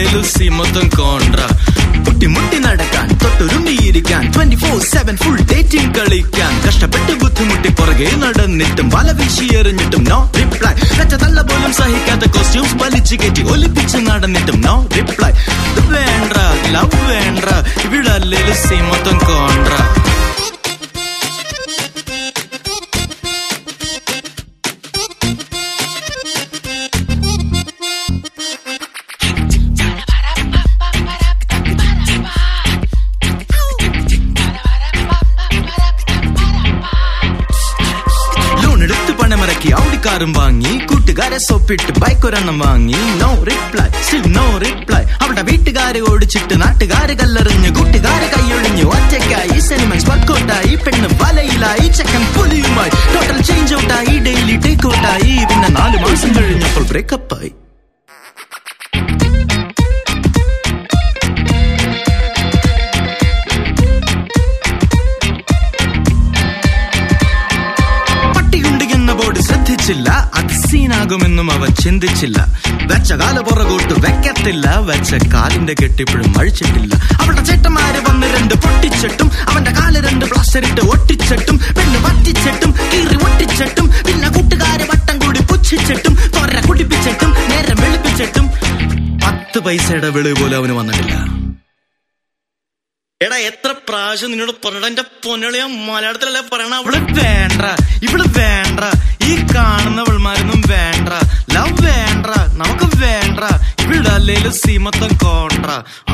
അല്ലേലും സീമത്തം കോൺട്ര കുട്ടി മുട്ടി നടക്കാൻ തൊട്ടുരുണ്ടിയിരിക്കാൻ twenty four seven full dating കളിക്കാൻ കഷ്ടപ്പെട്ട് ബുദ്ധിമുട്ടി പുറകെ നടന്നിട്ടും വല വീശി എറിഞ്ഞിട്ടും നോ റിപ്ലൈ കച്ച തള്ള പോലും സഹിക്കാത്ത കോസ്റ്റ്യൂംസ് വലിച്ചു കയറ്റി ഒലിപ്പിച്ച് നടന്നിട്ടും നോ റിപ്ലൈ വേണ്ട ലവ് വേണ്ട ഇവിടെ അല്ലേലും സീമത്തം കോൺട്ര ലോൺ എടുത്ത് പണമിറക്കി ഔഡിക്കാറും വാങ്ങി കൂട്ടുകാരെ സൊപ്പിട്ട് ബൈക്ക് ഒരെണ്ണം വാങ്ങി no reply still no reply അവിടെ വീട്ടുകാരെ ഓടിച്ചിട്ട് നാട്ടുകാര് കല്ലെറിഞ്ഞ് കൂട്ടുകാരെ കൈയൊഴിഞ്ഞു ഒറ്റയ്ക്കായി സെനിമെന്റ്സ് വർക്കൗട്ടായി പെണ്ണ് വലയിലായി ചെക്കൻ പുലിയുമായി ടോട്ടൽ ചേഞ്ച് ഔട്ടായി ഡെയിലി ടേക്ക് ഔട്ടായി പിന്നെ നാല് മാസം കഴിഞ്ഞപ്പോൾ ബ്രേക്കപ്പ് ആയി പട്ടിയുണ്ട് എന്ന ബോർഡ് ശ്രദ്ധിച്ചില്ല അത് സീനാകുമെന്നും അവ ചിന്തിച്ചില്ല വെച്ച കാല പുറകോട്ട് വെക്കത്തില്ല വെച്ച കാലിന്റെ കെട്ടിപ്പോഴും അഴിച്ചിട്ടില്ല അവളുടെ ചേട്ടന്മാര് വന്ന് രണ്ട് പൊട്ടിച്ചിട്ടും അവന്റെ കാല് രണ്ട് പ്ലാസ്റ്റർ ഇട്ട് ഒട്ടിച്ചിട്ടും പെണ്ണ് പറ്റിച്ചിട്ടും കീറി ഒട്ടിച്ചിട്ടും പിന്നെ കൂട്ടുകാരെ വട്ടം കൂടി പുച്ഛിച്ചിട്ടും തൊര കുടിപ്പിച്ചിട്ടും നേരം വെളുപ്പിച്ചിട്ടും പത്ത് പൈസയുടെ വെളിവ് പോലും അവന് വന്നിട്ടില്ല എടാ എത്ര പ്രാവശ്യം നിന്നോട് പറഞ്ഞ എന്റെ പൊന്നളിയ മലയാളത്തിലല്ലേ പറയണ അവള് വേണ്ട ഇവള് വേണ്ട ഈ കാണുന്നവൾമാരൊന്നും വേണ്ട ലവ് വേണ്ട നമുക്ക് വേണ്ട ഇവിടെ അല്ലേലും സീമത്തം കോണ്ട